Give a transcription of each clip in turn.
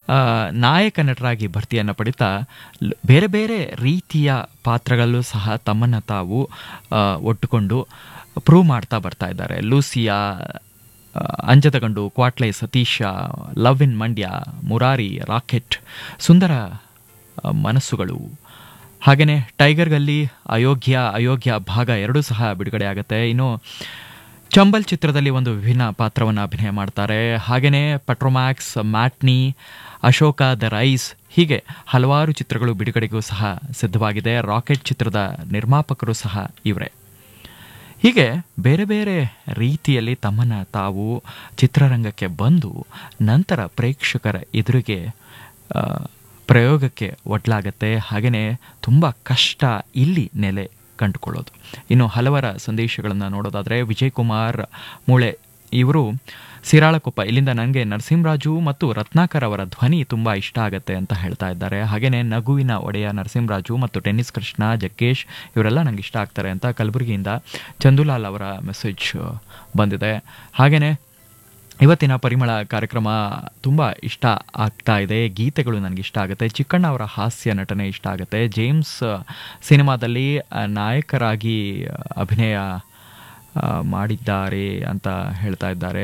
ಆ, ನಾಯಕ ನಟರಾಗಿ ಭರ್ತಿಯನ್ನು ಪಡಿತಾ ಲ್- ಬೇರೆ ಬೇರೆ ರೀತಿಯ ಪಾತ್ರಗಳಲ್ಲೂ ಸಹ ತಮ್ಮನ್ನು ತಾವು ಆ, ಒಟ್ಟುಕೊಂಡು ಪ್ರೂವ್ ಮಾಡ್ತಾ ಬರ್ತಾ ಇದ್ದಾರೆ ಲೂಸಿಯಾ ಆ, Anjada Gandu Kwatle Satisha love in Mandya Murari rocket Sundara ಆ, ಮನಸ್ಸುಗಳು ಹಾಗೆಯೇ ಟೈಗರ್ಗಲ್ಲಿ ಅಯೋಗ್ಯ ಅಯೋಗ್ಯ ಭಾಗ ಎರಡೂ ಸಹ ಬಿಡುಗಡೆ ಆಗುತ್ತೆ ಇನ್ನು ಚಂಬಲ್ ಚಿತ್ರದಲ್ಲಿ ಒಂದು ವಿಭಿನ್ನ ಪಾತ್ರವನ್ನು ಅಭಿನಯ ಮಾಡ್ತಾರೆ ಹಾಗೆಯೇ Petromax matinee Ashoka the rise ಹೀಗೆ ಹಲವಾರು ಚಿತ್ರಗಳು ಬಿಡುಗಡೆಗೂ ಸಹ ಸಿದ್ಧವಾಗಿದೆ ರಾಕೆಟ್ ಚಿತ್ರದ ನಿರ್ಮಾಪಕರು ಸಹ ಇವರೇ ಹೀಗೆ ಬೇರೆ ಬೇರೆ ರೀತಿಯಲ್ಲಿ ತಮ್ಮನ್ನು ತಾವು ಚಿತ್ರರಂಗಕ್ಕೆ ಬಂದು ನಂತರ ಪ್ರೇಕ್ಷಕರ ಎದುರಿಗೆ ಆ, ಪ್ರಯೋಗಕ್ಕೆ ಒಡ್ಲಾಗತ್ತೆ ಹಾಗೆಯೇ ತುಂಬ ಕಷ್ಟ ಇಲ್ಲಿ ನೆಲೆ ಕಂಡುಕೊಳ್ಳೋದು ಇನ್ನು ಹಲವರ ಸಂದೇಶಗಳನ್ನು ನೋಡೋದಾದರೆ ವಿಜಯ್ ಕುಮಾರ್ ಮೂಳೆ ಇವರು ಸಿರಾಳಕೊಪ್ಪ ಇಲ್ಲಿಂದ ನನಗೆ ನರಸಿಂಹರಾಜು ಮತ್ತು ರತ್ನಾಕರ್ ಅವರ ಧ್ವನಿ ತುಂಬ ಇಷ್ಟ ಆಗುತ್ತೆ ಅಂತ ಹೇಳ್ತಾ ಇದ್ದಾರೆ ಹಾಗೆಯೇ ನಗುವಿನ ಒಡೆಯ ನರಸಿಂಹರಾಜು ಮತ್ತು ಟೆನ್ನಿಸ್ ಕೃಷ್ಣ ಜಗ್ಗೇಶ್ ಇವರೆಲ್ಲ ನಂಗೆ ಇಷ್ಟ ಆಗ್ತಾರೆ ಅಂತ ಕಲಬುರಗಿಯಿಂದ ಚಂದುಲಾಲ್ ಅವರ ಮೆಸೇಜ್ ಬಂದಿದೆ ಹಾಗೆಯೇ ಇವತ್ತಿನ ಪರಿಮಳ ಕಾರ್ಯಕ್ರಮ ತುಂಬ ಇಷ್ಟ ಆಗ್ತಾ ಇದೆ ಗೀತೆಗಳು ನನಗೆ ಇಷ್ಟ ಆಗುತ್ತೆ ಚಿಕ್ಕಣ್ಣ ಅವರ ಹಾಸ್ಯ ನಟನೆ ಇಷ್ಟ ಆಗುತ್ತೆ ಜೇಮ್ಸ್ ಸಿನಿಮಾದಲ್ಲಿ ಆ, ನಾಯಕರಾಗಿ ಅಭಿನಯ ಆ, ಮಾಡಿದ್ದಾರೆ ಅಂತ ಹೇಳ್ತಾ ಇದ್ದಾರೆ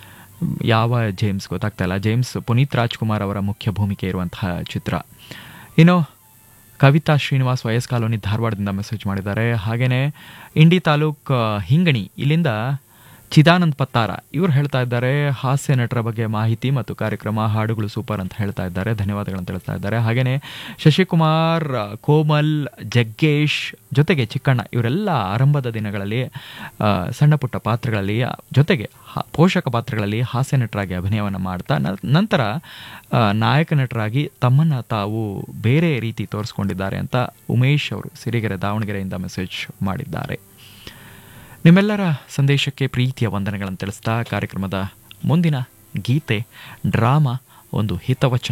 ಯಾವ ಜೇಮ್ಸ್ ಗೊತ್ತಾಗ್ತಾ ಇಲ್ಲ ಜೇಮ್ಸ್ ಪುನೀತ್ ರಾಜ್ಕುಮಾರ್ ಅವರ ಮುಖ್ಯ ಭೂಮಿಕೆ ಇರುವಂತಹ ಚಿತ್ರ ಇನ್ನು ಕವಿತಾ ಶ್ರೀನಿವಾಸ್ ವಯಸ್ ಕಾಲೋನಿ ಧಾರವಾಡದಿಂದ ಮೆಸೇಜ್ ಮಾಡಿದ್ದಾರೆ ಹಾಗೆಯೇ ಇಂಡಿ ತಾಲೂಕ್ ಆ, ಹಿಂಗಣಿ ಇಲ್ಲಿಂದ ಚಿದಾನಂದ್ ಪತ್ತಾರ ಇವರು ಹೇಳ್ತಾ ಇದ್ದಾರೆ ಹಾಸ್ಯ ನಟರ ಬಗ್ಗೆ ಮಾಹಿತಿ ಮತ್ತು ಕಾರ್ಯಕ್ರಮ ಹಾಡುಗಳು ಸೂಪರ್ ಅಂತ ಹೇಳ್ತಾ ಇದ್ದಾರೆ ಧನ್ಯವಾದಗಳನ್ನು ತಿಳಿಸ್ತಾ ಇದ್ದಾರೆ ಹಾಗೆಯೇ ಶಶಿಕುಮಾರ್ ಕೋಮಲ್ ಜಗ್ಗೇಶ್ ಜೊತೆಗೆ ಚಿಕ್ಕಣ್ಣ ಇವರೆಲ್ಲ ಆರಂಭದ ದಿನಗಳಲ್ಲಿ ಆ, ಸಣ್ಣ ಪುಟ್ಟ ಪಾತ್ರಗಳಲ್ಲಿ ಆ, ಜೊತೆಗೆ ಹ- ಪೋಷಕ ಪಾತ್ರಗಳಲ್ಲಿ ಹಾಸ್ಯ ನಟರಾಗಿ ಅಭಿನಯವನ್ನು ಮಾಡ್ತಾ ನ- ನಂತರ ಆ, ನಾಯಕ ನಟರಾಗಿ ತಮ್ಮನ್ನು ತಾವು ಬೇರೆ ರೀತಿ ತೋರಿಸ್ಕೊಂಡಿದ್ದಾರೆ ಅಂತ ಉಮೇಶ್ ಅವರು ಸಿರಿಗೆರೆ ದಾವಣಗೆರೆಯಿಂದ ಮೆಸೇಜ್ ಮಾಡಿದ್ದಾರೆ ನಿಮ್ಮೆಲ್ಲರ ಸಂದೇಶಕ್ಕೆ ಪ್ರೀತಿಯ ವಂದನೆಗಳನ್ನು ತಿಳಿಸ್ತಾ ಕಾರ್ಯಕ್ರಮದ ಮುಂದಿನ ಗೀತೆ ಡ್ರಾಮಾ ಒಂದು ಹಿತವಚನ